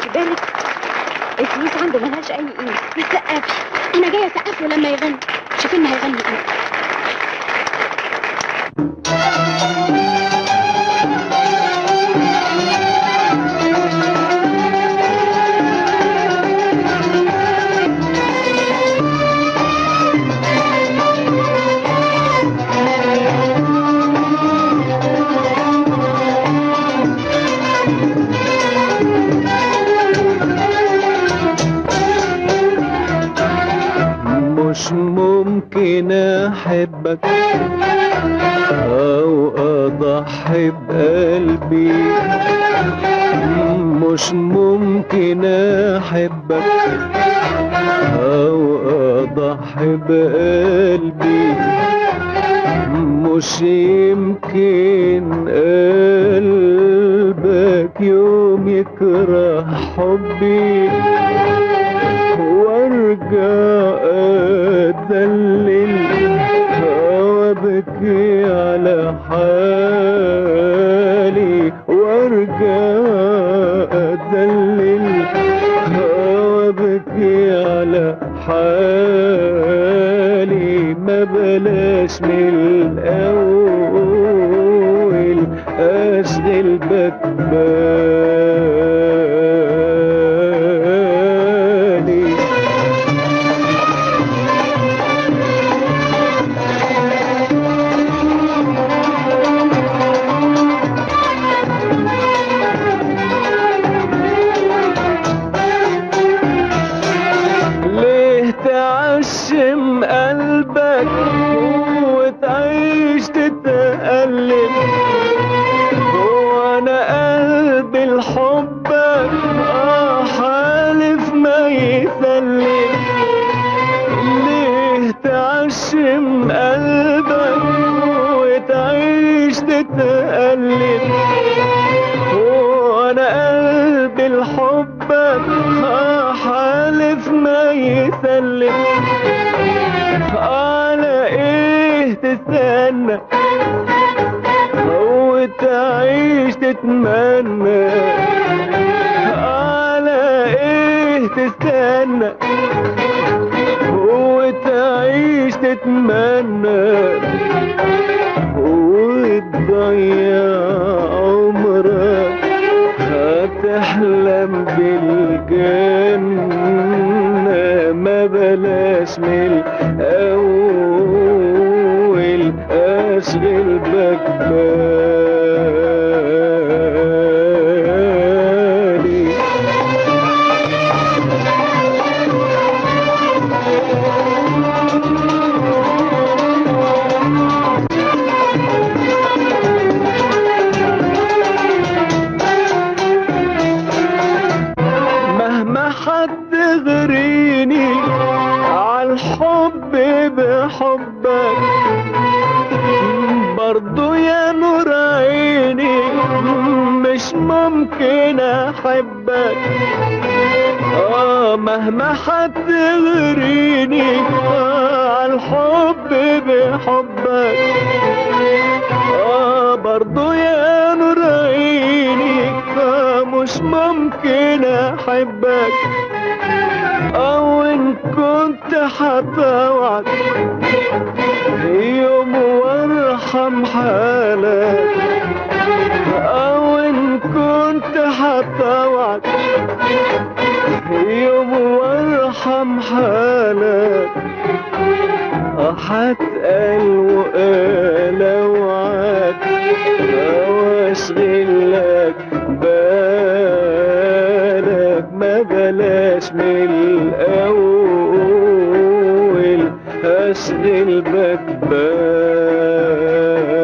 خدتي بالك الفلوس عنده ملهاش اي قيمه ما تسقفش انا جايه اسقف له لما يغني شوف لنا هيغني ايه مش ممكن احبك او اضحي بقلبي مش ممكن احبك او اضحي بقلبي مش يمكن قلبك يوم يكره حبي وارجع ادلل وابكي على حالي وارجع ادلل وابكي على حالي ما بلاش من الاول اشغل بك بالي ليه تعشم قلبك وتعيش تتألم وانا قلبي لحبك اه حالف ما يسلم ليه تعشم قلبك وتعيش تتألم وانا قلبي لحبك آه حالف ما يسلم على ايه تستنى وتعيش تتمنى على ايه تستنى وتعيش تتمنى وتضيع عمرك هتحلم بالجنة ما بلاش من الأول أشغل بك بالي مهما حد غريني عالحب بحبك برضو يا نور عيني مش ممكن احبك اه مهما حد غريني عالحب بحبك اه برضو يا نور عيني آه مش ممكن احبك او ان كنت هتوعد يوم وارحم حالك او ان كنت هتوعد يوم وارحم حالك هتقل وقال اوعك واشغل لك بالك ما بلاش من الاول اشغل بك بالك